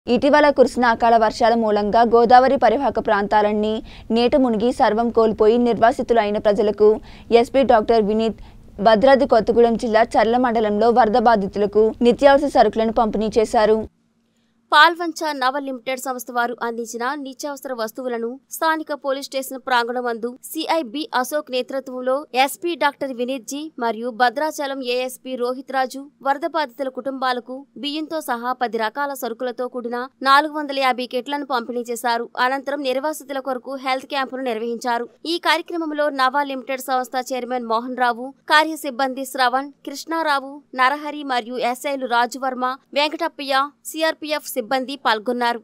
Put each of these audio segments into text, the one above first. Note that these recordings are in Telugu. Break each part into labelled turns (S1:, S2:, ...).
S1: ఇటీవల కురిసిన అకాల వర్షాల మూలంగా గోదావరి పరివాహక ప్రాంతాలన్నీ నీట మునిగి సర్వం కోల్పోయి నిర్వాసితులైన ప్రజలకు ఎస్పీ డాక్టర్ వినీత్ భద్రాద్రి కొత్తగూడెం జిల్లా చర్ల మండలంలో వరద బాధితులకు నిత్యావసర సరుకులను పంపిణీ చేశారు
S2: పాల్వంచ నవ లిమిటెడ్ సంస్థ వారు అందించిన నిత్యావసర వస్తువులను స్థానిక పోలీస్ స్టేషన్ ప్రాంగణం మందు సిఐబి అశోక్ నేతృత్వంలో ఎస్పీ డాక్టర్ వినీత్ జీ మరియు భద్రాచలం ఏఎస్పీ రోహిత్ రాజు వరద బాధితుల కుటుంబాలకు బియ్యంతో సహా పది రకాల సరుకులతో కూడిన నాలుగు వందల యాభై కిట్లను పంపిణీ చేశారు అనంతరం నిర్వాసితుల కొరకు హెల్త్ క్యాంపును నిర్వహించారు ఈ కార్యక్రమంలో నవా లిమిటెడ్ సంస్థ చైర్మన్ మోహన్ రావు కార్య సిబ్బంది శ్రవణ్ కృష్ణారావు నరహరి మరియు ఎస్ఐలు రాజువర్మ వెంకటప్పయ్య సిఆర్పీఎఫ్ సిబ్బంది పాల్గొన్నారు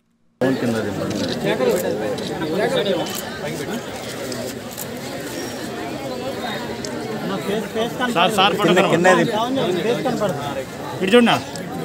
S3: సార్ సార్ ఫోటో కనబడుతుంది. ఇటు చూడనా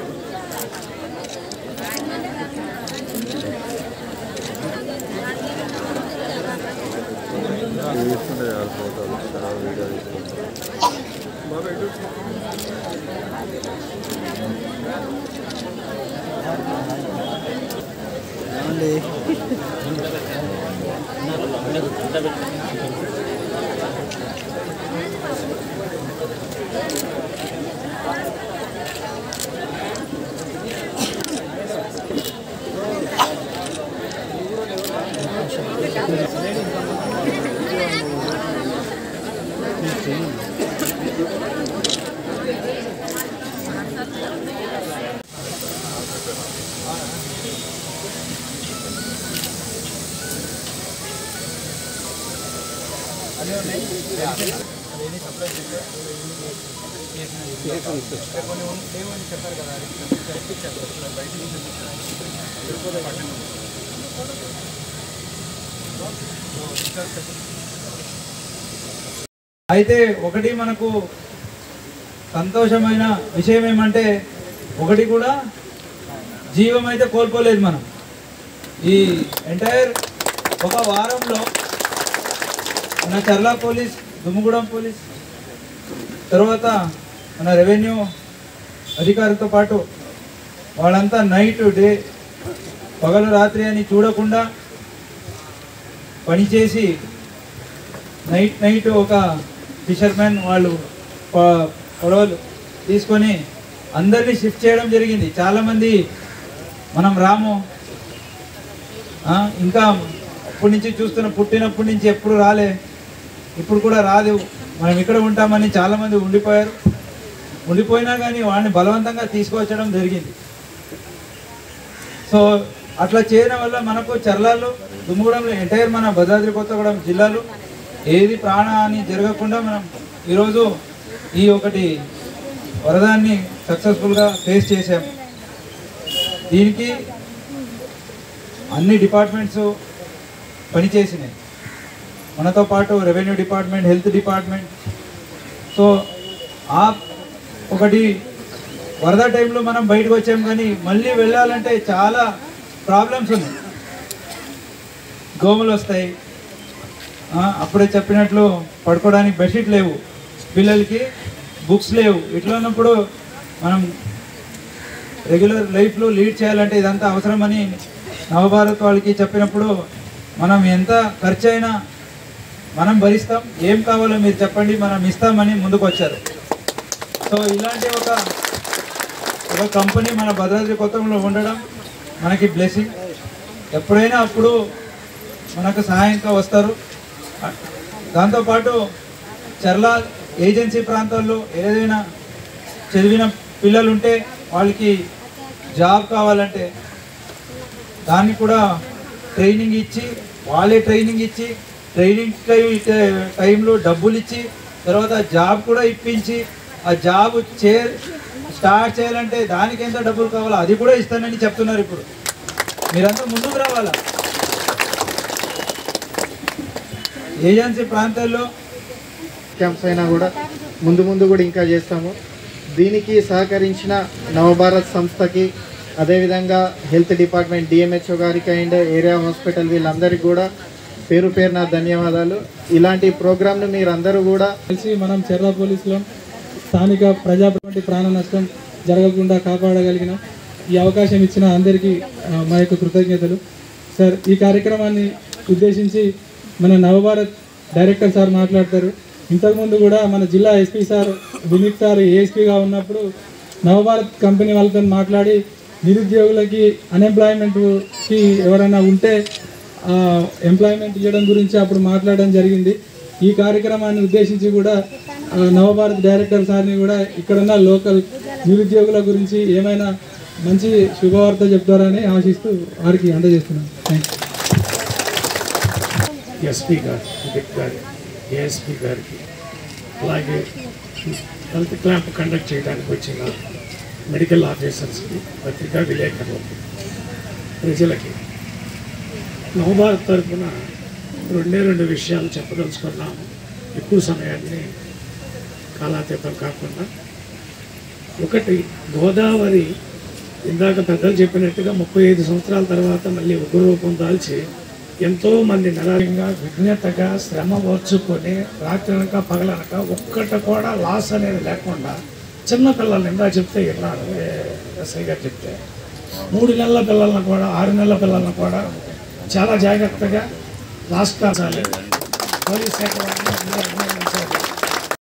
S4: అయితే ఒకటి మనకు సంతోషమైన విషయం ఏమంటే ఒకటి కూడా జీవం అయితే కోల్పోలేదు మనం ఈ ఎంటైర్ ఒక వారంలో మన చర్లా పోలీస్ దుమ్ముగూడెం పోలీస్ తర్వాత మన రెవెన్యూ అధికారితో పాటు వాళ్ళంతా నైట్ డే పగలు రాత్రి అని చూడకుండా పనిచేసి నైట్ నైట్ ఒక ఫిషర్మెన్ వాళ్ళు ప- పడవలు తీసుకొని అందరినీ షిఫ్ట్ చేయడం జరిగింది చాలామంది మనం రాము ఆ, ఇంకా అప్పటి నుంచి చూస్తున్న పుట్టినప్పటి నుంచి ఎప్పుడు రాలే ఇప్పుడు కూడా రాదు మనం ఇక్కడ ఉంటామని చాలామంది ఉండిపోయారు ఉండిపోయినా కానీ వాడిని బలవంతంగా తీసుకువచ్చడం జరిగింది సో అట్లా చేయడం వల్ల మనకు చర్లాలు దుమ్ముగూడెంలో ఎంటైర్ మన భద్రాద్రి కొత్తగూడెం జిల్లాలో ఏది ప్రాణహాని జరగకుండా మనం ఈరోజు ఈ ఒకటి వరదాన్ని సక్సెస్ఫుల్గా ఫేస్ చేసాం దీనికి అన్ని డిపార్ట్మెంట్స్ పనిచేసినాయి మనతో పాటు revenue department health department so ఆ ఒకటి వరద టైంలో మనం బయటకు వచ్చాం కానీ మళ్ళీ వెళ్ళాలంటే చాలా ప్రాబ్లమ్స్ ఉన్నాయి దోమలు వస్తాయి ఆ, అప్పుడే చెప్పినట్లు పడుకోవడానికి బెడ్షీట్ లేవు పిల్లలకి బుక్స్ లేవు ఇట్లా ఉన్నప్పుడు మనం రెగ్యులర్ లైఫ్లో లీడ్ చేయాలంటే ఇదంతా అవసరమని నవభారత్ వాళ్ళకి చెప్పినప్పుడు మనం ఎంత ఖర్చు అయినా మనం భరిస్తాం ఏం కావాలో మీరు చెప్పండి మనం ఇస్తామని ముందుకు వచ్చారు సో ఇలాంటి ఒక ఒక కంపెనీ మన భద్రాద్రి కొత్తలో ఉండడం మనకి బ్లెస్సింగ్ ఎప్పుడైనా అప్పుడు మనకు సహాయంగా వస్తారు దాంతోపాటు చర్ల ఏజెన్సీ ప్రాంతాల్లో ఏదైనా చదివిన పిల్లలు ఉంటే వాళ్ళకి జాబ్ కావాలంటే దాన్ని కూడా ట్రైనింగ్ ఇచ్చి వాళ్ళే ట్రైనింగ్ ఇచ్చి ట్రైనింగ్ టై- టైంలో డబ్బులు ఇచ్చి తర్వాత జాబ్ కూడా ఇప్పించి ఆ జాబ్ చే స్టార్ట్ చేయాలంటే దానికి ఎంత డబ్బులు కావాలో అది కూడా ఇస్తానని చెప్తున్నారు ఇప్పుడు మీరంతా ముందుకు రావాలా ఏజెన్సీ ప్రాంతాల్లో
S5: క్యాంప్స్ అయినా కూడా ముందు ముందు కూడా ఇంకా చేస్తాము దీనికి సహకరించిన నవభారత్ సంస్థకి అదేవిధంగా హెల్త్ డిపార్ట్మెంట్ డిఎంహెచ్ఓ గారికి అండ్ ఏరియా హాస్పిటల్ వీళ్ళందరికీ కూడా పేరు పేరున ధన్యవాదాలు ఇలాంటి ప్రోగ్రామ్ను మీరందరూ కూడా
S6: కలిసి మనం చెర్ల పోలీసులో స్థానిక ప్రజా ప్రాణ నష్టం జరగకుండా కాపాడగలిగినాం ఈ అవకాశం ఇచ్చిన అందరికీ ఆ, మా యొక్క కృతజ్ఞతలు సార్ ఈ కార్యక్రమాన్ని ఉద్దేశించి మన నవభారత్ డైరెక్టర్ సార్ మాట్లాడతారు ఇంతకుముందు కూడా మన జిల్లా ఎస్పీ సార్ వినీత్ సార్ ఏఎస్పీగా ఉన్నప్పుడు నవభారత్ కంపెనీ వాళ్ళతో మాట్లాడి నిరుద్యోగులకి అన్ఎంప్లాయ్మెంట్కి ఎవరైనా ఉంటే ఎంప్లాయ్మెంట్ ఇవ్వడం గురించి అప్పుడు మాట్లాడడం జరిగింది ఈ కార్యక్రమాన్ని ఉద్దేశించి కూడా ఆ, నవభారత్ డైరెక్టర్ సార్ని కూడా ఇక్కడున్న లోకల్ నిరుద్యోగుల గురించి ఏమైనా మంచి శుభవార్త చెప్తారని ఆశిస్తూ వారికి అందజేస్తున్నాను థ్యాంక్ యూ
S7: ఎస్పీ గారు వివేక్ గారి ఏఎస్పీ గారికి అలాగే హెల్త్ క్యాంప్ కండక్ట్ చేయడానికి వచ్చిన మెడికల్ ఆఫీసర్స్కి పత్రికా విలేకరులకి ప్రజలకి నవభారత్ తరఫున రెండే రెండు విషయాలు చెప్పదలుచుకున్నాము ఎక్కువ సమయాన్ని కాలాతీతం కాకుండా ఒకటి గోదావరి ఇందాక పెద్దలు చెప్పినట్టుగా ముప్పై ఐదు సంవత్సరాల తర్వాత మళ్ళీ ఉగ్రరూపం దాల్చి ఎంతో మంది నిరాయంగా విజ్ఞతగా శ్రమ ఓర్చుకొని రాత్రనక పగలనక ఒక్కట కూడా లాస్ అనేది లేకుండా చిన్న పిల్లల్ని ఇందా చెప్తే విన్నారు ఏ- ఎస్ఐ గారు చెప్తే మూడు నెలల పిల్లలను కూడా ఆరు నెలల పిల్లలను కూడా చాలా జాగ్రత్తగా రాష్ట్రాలు పోలీస్ శాఖ వారిని అందరూ